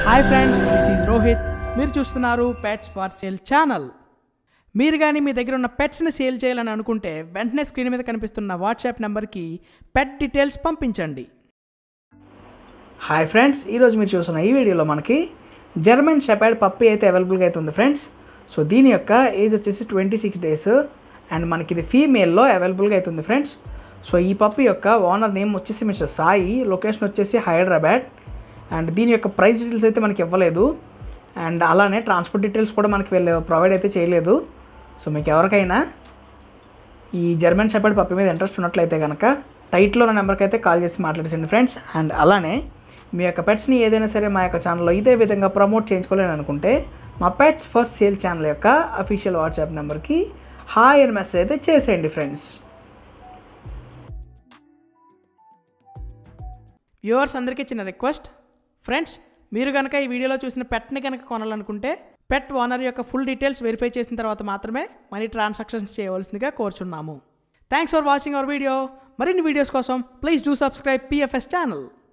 hi friends this is Rohit మీరు చూస్తున్నారు pets for sale channel మీరు కానీ మీ దగ్గర ఉన్న పెట్స్ని సేల్ చేయాలని అనుకుంటే వెంటనే స్క్రీన్ మీద కనిపిస్తున్న వాట్సాప్ నెంబర్కి పెట్ డీటెయిల్స్ పంపించండి హాయ్ ఫ్రెండ్స్ ఈరోజు మీరు చూస్తున్న ఈ వీడియోలో మనకి జర్మన్ షెపర్డ్ పప్పి అయితే అవైలబుల్గా అయితే ఉంది ఫ్రెండ్స్ సో దీని యొక్క ఏజ్ వచ్చేసి ట్వంటీ సిక్స్ డేస్ అండ్ మనకి ఇది ఫీమేల్లో అవైలబుల్గా అవుతుంది ఫ్రెండ్స్ సో ఈ పప్పి యొక్క ఓనర్ నేమ్ వచ్చేసి మిస్టర్ సాయి లొకేషన్ వచ్చేసి హైదరాబాద్ అండ్ దీని యొక్క ప్రైస్ డీటెయిల్స్ అయితే మనకి ఇవ్వలేదు అండ్ అలానే ట్రాన్స్పోర్ట్ డీటెయిల్స్ కూడా మనకి వీళ్ళు ప్రొవైడ్ అయితే చేయలేదు సో మీకు ఎవరికైనా ఈ జర్మన్ షెపర్డ్ పప్పి మీద ఇంట్రెస్ట్ ఉన్నట్లయితే కనుక టైట్లో ఉన్న నెంబర్కి అయితే కాల్ చేసి మాట్లాడేసండి ఫ్రెండ్స్ అండ్ అలానే మీ యొక్క పెట్స్ని ఏదైనా సరే మా యొక్క ఛానల్లో ఇదే విధంగా ప్రమోట్ చేయించుకోలేని అనుకుంటే మా పెట్స్ ఫర్ సేల్ ఛానల్ యొక్క అఫీషియల్ వాట్సాప్ నెంబర్కి హాయ్ అని మెసేజ్ అయితే చేసేయండి ఫ్రెండ్స్ వ్యూవర్స్ అందరికీ చిన్న రిక్వెస్ట్ ఫ్రెండ్స్ మీరు కనుక ఈ వీడియోలో చూసిన పెట్ని కనుక కొనాలనుకుంటే పెట్ ఓనర్ యొక్క ఫుల్ డీటెయిల్స్ వెరిఫై చేసిన తర్వాత మాత్రమే మనీ ట్రాన్సాక్షన్స్ చేయవలసిందిగా కోరుచున్నాము thanks for watching our video మరిన్ని వీడియోస్ కోసం please do subscribe PFS channel